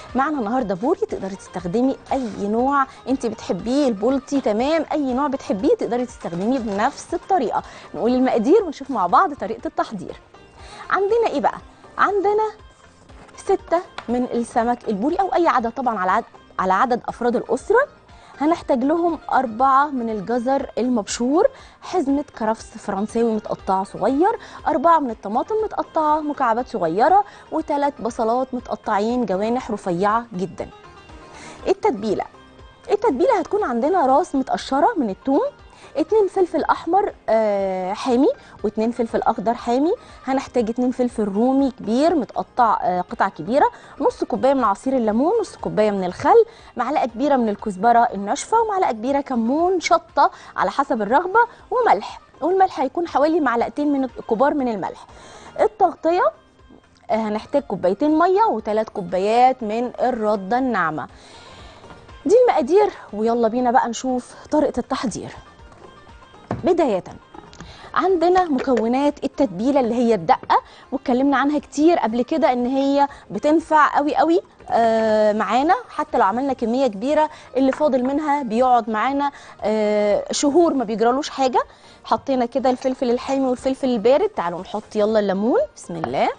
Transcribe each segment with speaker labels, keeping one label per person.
Speaker 1: معنا النهارده بوري تقدري تستخدمي اي نوع انت بتحبيه البولتي تمام اي نوع بتحبيه تقدري تستخدميه بنفس الطريقه نقول المقادير ونشوف مع بعض طريقه التحضير عندنا ايه بقى عندنا ستة من السمك البوري او اي عدد طبعا على عدد على عدد افراد الاسره هنحتاج لهم أربعة من الجزر المبشور حزمة كرفس فرنساوي متقطعة صغير أربعة من الطماطم متقطعة مكعبات صغيرة وثلاث بصلات متقطعين جوانح رفيعة جدا التتبيلة التتبيلة هتكون عندنا راس متقشرة من الثوم اتنين فلفل احمر آه حامي واتنين فلفل اخضر حامي هنحتاج اتنين فلفل رومي كبير متقطع آه قطع كبيره نص كوبايه من عصير الليمون نص كوبايه من الخل معلقه كبيره من الكزبره الناشفه ومعلقه كبيره كمون شطه على حسب الرغبه وملح والملح هيكون حوالي معلقتين من كبار من الملح التغطيه آه هنحتاج كوبايتين ميه وثلاث كوبايات من الرده الناعمه دي المقادير ويلا بينا بقى نشوف طريقه التحضير بداية عندنا مكونات التتبيلة اللي هي الدقة واتكلمنا عنها كتير قبل كده ان هي بتنفع قوي قوي آه معانا حتى لو عملنا كمية كبيرة اللي فاضل منها بيقعد معانا آه شهور ما بيجرالوش حاجة حطينا كده الفلفل الحامي والفلفل البارد تعالوا نحط يلا الليمون بسم الله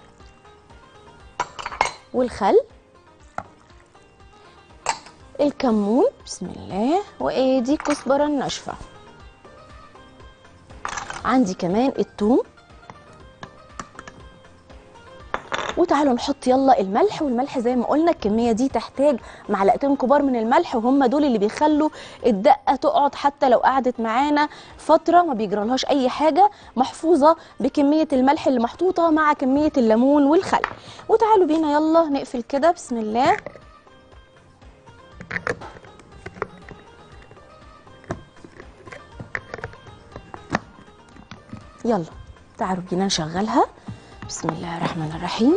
Speaker 1: والخل الكمون بسم الله وادي كزبرة الناشفة عندي كمان الثوم وتعالوا نحط يلا الملح والملح زي ما قلنا الكميه دي تحتاج معلقتين كبار من الملح وهم دول اللي بيخلوا الدقه تقعد حتى لو قعدت معانا فتره ما بيجرالهاش اي حاجه محفوظه بكميه الملح اللي محطوطه مع كميه الليمون والخل وتعالوا بينا يلا نقفل كده بسم الله يلا تعالوا بينا نشغلها بسم الله الرحمن الرحيم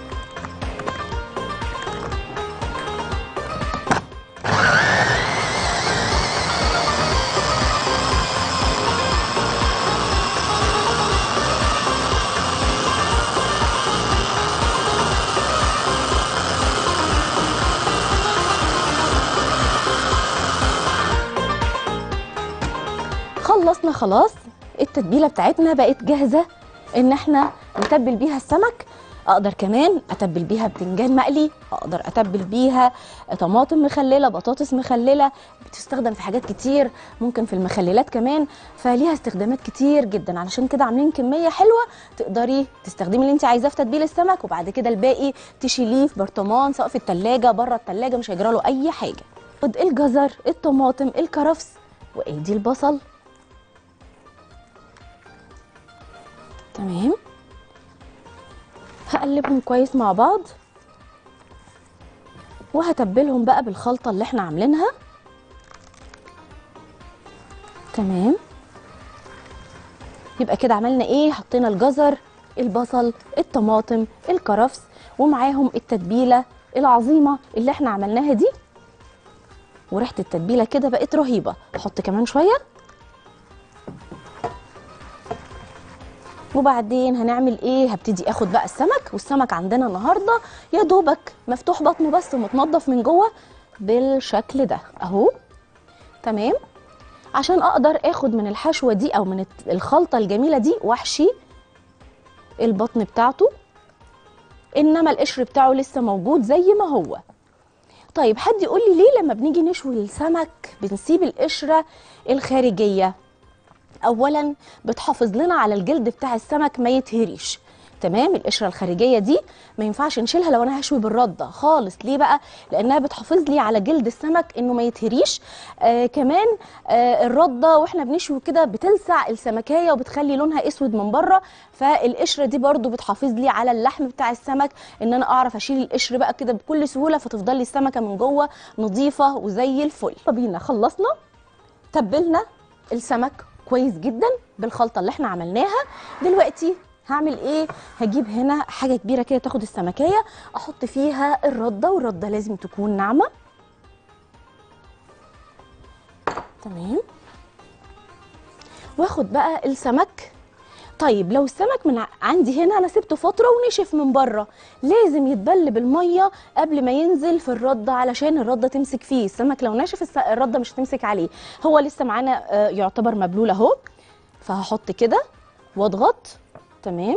Speaker 1: خلصنا خلاص التتبيله بتاعتنا بقت جاهزه ان احنا نتبل بيها السمك اقدر كمان اتبل بيها بتنجان مقلي اقدر اتبل بيها طماطم مخلله بطاطس مخلله بتستخدم في حاجات كتير ممكن في المخللات كمان فليها استخدامات كتير جدا علشان كده عاملين كميه حلوه تقدري تستخدمي اللي انت عايزاه في تتبيل السمك وبعد كده الباقي تشيليه في برطمان سواء في التلاجة بره التلاجة مش هيجرى له اي حاجه خد الجزر الطماطم الكرفس وادي البصل تمام هقلبهم كويس مع بعض وهتبلهم بقى بالخلطة اللي احنا عاملينها تمام يبقى كده عملنا ايه حطينا الجزر البصل الطماطم الكرفس ومعاهم التتبيلة العظيمة اللي احنا عملناها دي وريحة التتبيلة كده بقت رهيبة احط كمان شوية وبعدين هنعمل ايه هبتدي اخد بقى السمك والسمك عندنا النهارده يا دوبك مفتوح بطنه بس ومتنضف من جوه بالشكل ده اهو تمام عشان اقدر اخد من الحشوه دي او من الخلطه الجميله دي واحشي البطن بتاعته انما القشر بتاعه لسه موجود زي ما هو طيب حد يقول لي ليه لما بنيجي نشوي السمك بنسيب القشره الخارجيه اولا بتحافظ لنا على الجلد بتاع السمك ما يتهريش تمام القشره الخارجيه دي ما ينفعش نشيلها لو انا هشوي بالرده خالص ليه بقى لانها بتحافظ لي على جلد السمك انه ما يتهريش آه كمان آه الرده واحنا بنشوي كده بتلسع السمكيه وبتخلي لونها اسود من بره فالقشره دي برده بتحافظ لي على اللحم بتاع السمك ان انا اعرف اشيل القشر بقى كده بكل سهوله فتفضل لي السمكه من جوه نظيفه وزي الفل بينا خلصنا تبلنا السمك كويس جدا بالخلطه اللي احنا عملناها دلوقتي هعمل ايه هجيب هنا حاجه كبيره كده تاخد السمكيه احط فيها الرده والرده لازم تكون ناعمه تمام واخد بقى السمك طيب لو السمك من ع- عندي هنا انا سبته فتره ونشف من بره لازم يتبل بالميه قبل ما ينزل في الرده علشان الرده تمسك فيه السمك لو ناشف الس- الرده مش هتمسك عليه هو لسه معانا آه، يعتبر مبلول اهو فهحط كده واضغط تمام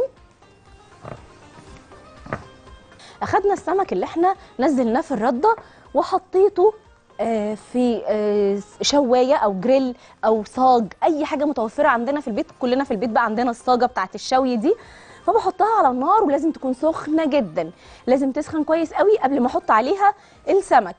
Speaker 1: اخدنا السمك اللي احنا نزلناه في الرده وحطيته آه، في آه، شوايه او جريل او صاج اي حاجه متوفره عندنا في البيت كلنا في البيت بقى عندنا الصاجه بتاعه الشوي دي فبحطها على النار ولازم تكون سخنه جدا لازم تسخن كويس قوي قبل ما احط عليها السمك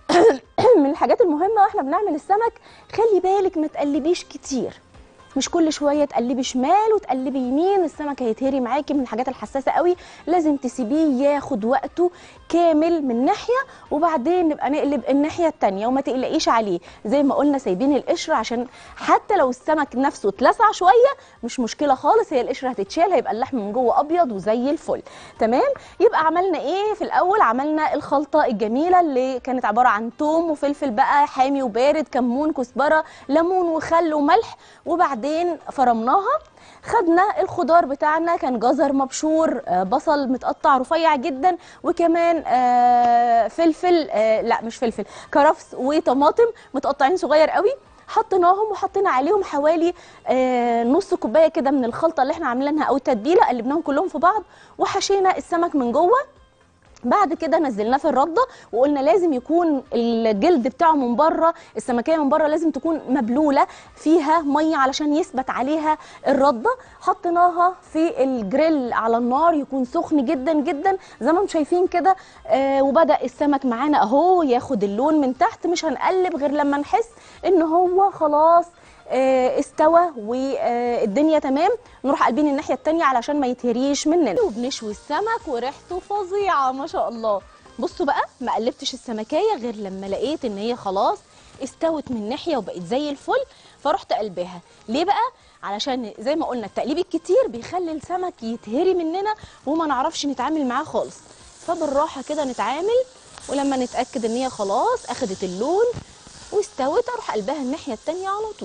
Speaker 1: من الحاجات المهمه واحنا بنعمل السمك خلي بالك ما تقلبيش كتير مش كل شويه تقلبي شمال وتقلبي يمين السمك هيتهري معاكي من الحاجات الحساسه قوي لازم تسيبيه ياخد وقته كامل من ناحيه وبعدين نبقى نقلب الناحيه التانية وما تقلقيش عليه زي ما قلنا سايبين القشر عشان حتى لو السمك نفسه اتلسع شويه مش مشكله خالص هي القشره هتتشال هيبقى اللحم من جوه ابيض وزي الفل تمام يبقى عملنا ايه في الاول عملنا الخلطه الجميله اللي كانت عباره عن توم وفلفل بقى حامي وبارد كمون كزبره ليمون وخل وملح وبعدين فرمناها خدنا الخضار بتاعنا كان جزر مبشور آه، بصل متقطع رفيع جدا وكمان آه، فلفل آه، لا مش فلفل كرفس وطماطم متقطعين صغير قوي حطيناهم وحطينا عليهم حوالي آه، نص كوبايه كده من الخلطه اللي احنا عاملينها او التتبيله قلبناهم كلهم في بعض وحشينا السمك من جوه بعد كده نزلناه في الرده وقلنا لازم يكون الجلد بتاعه من بره السمكيه من بره لازم تكون مبلوله فيها ميه علشان يثبت عليها الرده حطيناها في الجريل على النار يكون سخن جدا جدا زي ما انتم شايفين كده آه وبدا السمك معانا اهو ياخد اللون من تحت مش هنقلب غير لما نحس ان هو خلاص آه، استوى والدنيا تمام نروح قلبين الناحيه التانية علشان ما يتهريش مننا وبنشوي السمك وريحته فظيعه ما شاء الله بصوا بقى ما قلبتش السمكيه غير لما لقيت ان هي خلاص استوت من ناحيه وبقت زي الفل فرحت قلبها ليه بقى علشان زي ما قلنا التقليب الكتير بيخلي السمك يتهري مننا وما نعرفش نتعامل معاه خالص فبالراحه كده نتعامل ولما نتاكد ان هي خلاص اخدت اللون واستوت اروح قلبها الناحيه التانية على طول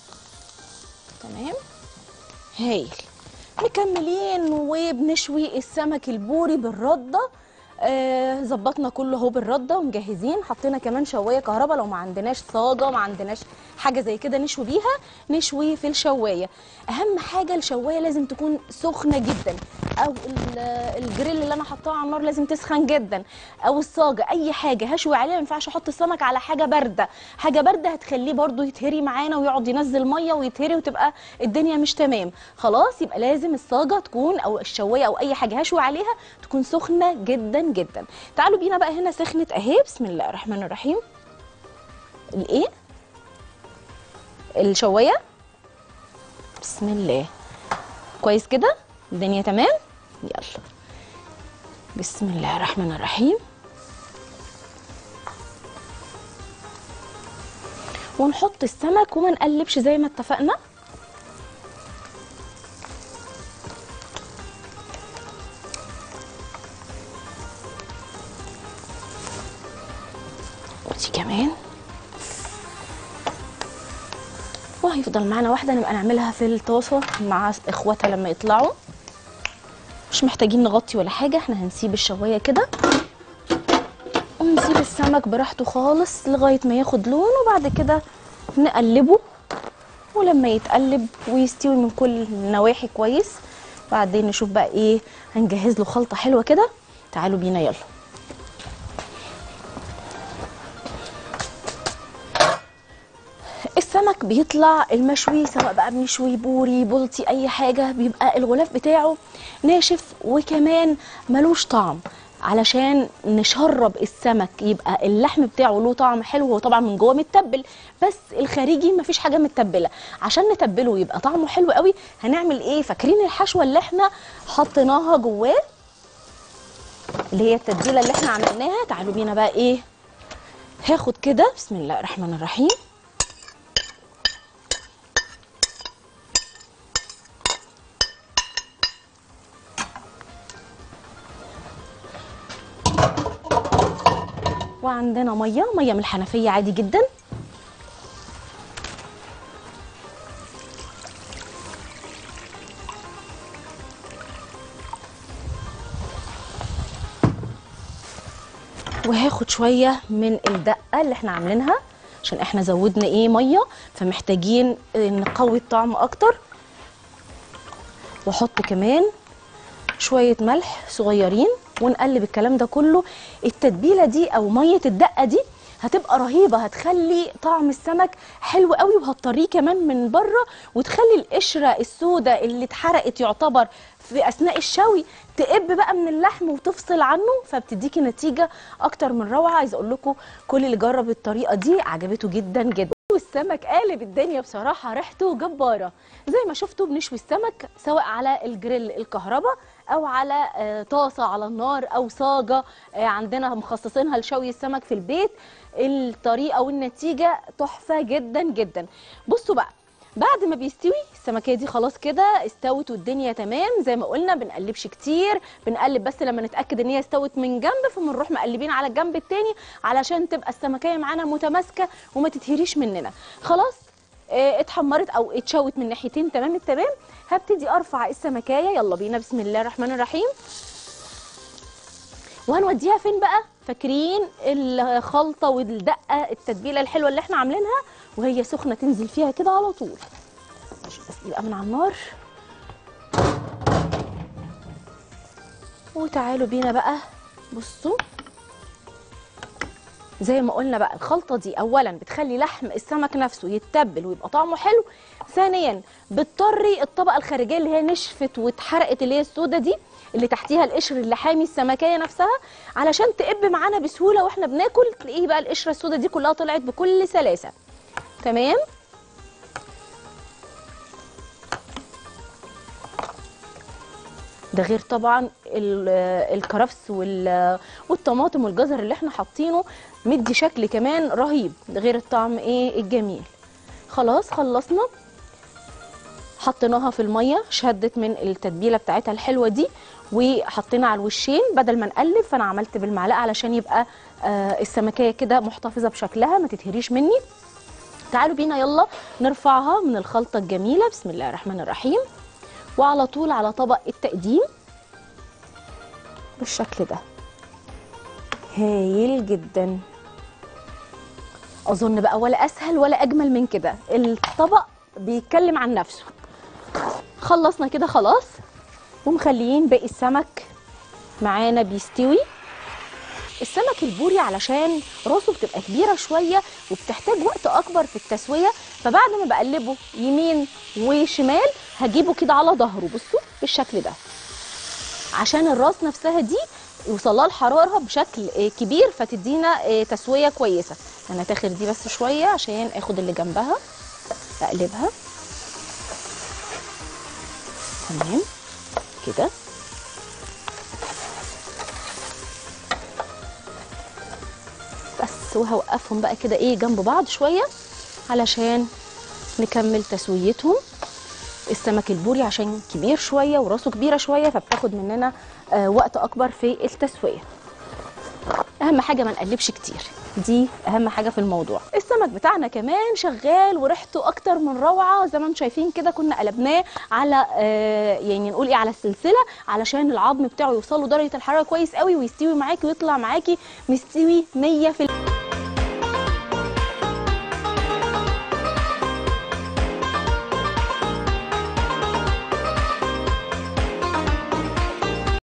Speaker 1: تمام هايل مكملين وبنشوي السمك البوري بالرده آه، ظبطنا كله اهو بالرده ومجهزين حطينا كمان شوايه كهرباء لو ما عندناش صاجه ما عندناش حاجه زي كده نشوي بيها نشوي في الشوايه اهم حاجه الشوايه لازم تكون سخنه جدا او ال- الجريل اللي انا حطاه على النار لازم تسخن جدا او الصاجه اي حاجه هشوي عليها ما ينفعش احط السمك على حاجه بارده حاجه بارده هتخليه برده يتهري معانا ويقعد ينزل ميه ويتهري وتبقى الدنيا مش تمام خلاص يبقى لازم الصاجه تكون او الشوايه او اي حاجه هشوي عليها تكون سخنه جدا جدا تعالوا بينا بقى هنا سخنت اهي بسم الله الرحمن الرحيم الايه الشوايه بسم الله كويس كده الدنيا تمام يلا بسم الله الرحمن الرحيم ونحط السمك وما نقلبش زي ما اتفقنا ودي كمان وهيفضل معانا واحده نبقى نعملها في الطاسه مع اخواتها لما يطلعوا مش محتاجين نغطي ولا حاجه احنا هنسيب الشوايه كده ونسيب السمك براحته خالص لغايه ما ياخد لون وبعد كده نقلبه ولما يتقلب ويستوي من كل النواحي كويس بعدين نشوف بقى ايه هنجهز له خلطه حلوه كده تعالوا بينا يلا السمك بيطلع المشوي سواء بقى بنشوي بوري بلطي اي حاجه بيبقى الغلاف بتاعه ناشف وكمان ملوش طعم علشان نشرب السمك يبقى اللحم بتاعه له طعم حلو هو طبعا من جوه متبل بس الخارجي مفيش حاجه متبله عشان نتبله ويبقى طعمه حلو قوي هنعمل ايه فاكرين الحشوه اللي احنا حطيناها جواه اللي هي التتبيله اللي احنا عملناها تعالوا بينا بقى ايه هاخد كده بسم الله الرحمن الرحيم وعندنا ميه ميه من الحنفيه عادي جدا هاخد شويه من الدقه اللي احنا عاملينها عشان احنا زودنا ايه ميه فمحتاجين آه، نقوي الطعم اكتر واحط كمان شويه ملح صغيرين ونقلب الكلام ده كله التتبيله دي او ميه الدقه دي هتبقى رهيبه هتخلي طعم السمك حلو قوي وهتطريه كمان من بره وتخلي القشره السوداء اللي اتحرقت يعتبر في اثناء الشوي تقب بقى من اللحم وتفصل عنه فبتديكي نتيجه اكتر من روعه عايزه اقول لكم كل اللي جرب الطريقه دي عجبته جدا جدا والسمك قالب الدنيا بصراحة ريحته جبارة زي ما شفتوا بنشوي السمك سواء على الجريل الكهرباء أو على آه، طاسة على النار أو صاجة آه، عندنا مخصصينها لشوي السمك في البيت الطريقة والنتيجة تحفة جدا جدا بصوا بقى بعد ما بيستوي السمكيه دي خلاص كده استوت والدنيا تمام زي ما قلنا بنقلبش كتير بنقلب بس لما نتاكد ان هي استوت من جنب فبنروح مقلبين على الجنب التاني علشان تبقى السمكيه معانا متماسكه وما تتهريش مننا خلاص اه اتحمرت او اتشوت من ناحيتين تمام التمام هبتدي ارفع السمكيه يلا بينا بسم الله الرحمن الرحيم وهنوديها فين بقى فاكرين الخلطه والدقه التتبيله الحلوه اللي احنا عاملينها وهي سخنه تنزل فيها كده على طول ماشي بس يبقى من على النار وتعالوا بينا بقى بصوا زي ما قلنا بقى الخلطه دي اولا بتخلي لحم السمك نفسه يتبل ويبقى طعمه حلو ثانيا بتطري الطبقه الخارجيه اللي هي نشفت واتحرقت اللي هي السودا دي اللي تحتيها القشر اللي حامي السمكيه نفسها علشان تقب معانا بسهوله واحنا بناكل تلاقيه بقى القشره السودا دي كلها طلعت بكل سلاسه تمام ده غير طبعا ال- الكرفس وال- والطماطم والجزر اللي احنا حاطينه مدي شكل كمان رهيب ده غير الطعم ايه الجميل خلاص خلصنا حطيناها في الميه شدت من التتبيله بتاعتها الحلوه دي وحطينا على الوشين بدل ما نقلب فانا عملت بالمعلقه علشان يبقى آه السمكيه كده محتفظه بشكلها ما تتهريش مني تعالوا بينا يلا نرفعها من الخلطه الجميله بسم الله الرحمن الرحيم وعلى طول على طبق التقديم بالشكل ده هايل جدا اظن بقى ولا اسهل ولا اجمل من كده الطبق بيتكلم عن نفسه خلصنا كده خلاص ومخليين باقي السمك معانا بيستوي السمك البوري علشان راسه بتبقى كبيره شويه وبتحتاج وقت اكبر في التسويه فبعد ما بقلبه يمين وشمال هجيبه كده على ظهره بصوا بالشكل ده عشان الراس نفسها دي يوصلها الحراره بشكل آه، كبير فتدينا آه، تسويه كويسه انا تاخر دي بس شويه عشان اخد اللي جنبها اقلبها تمام كده بس وهوقفهم بقى كده ايه جنب بعض شويه علشان نكمل تسويتهم السمك البوري عشان كبير شويه وراسه كبيره شويه فبتاخد مننا آه وقت اكبر في التسويه اهم حاجه ما نقلبش كتير دي اهم حاجه في الموضوع السمك بتاعنا كمان شغال وريحته اكتر من روعه زي ما انتم شايفين كده كنا قلبناه على آه يعني نقول ايه على السلسله علشان العظم بتاعه يوصل له درجه الحراره كويس قوي ويستوي معاكي ويطلع معاكي مستوي 100%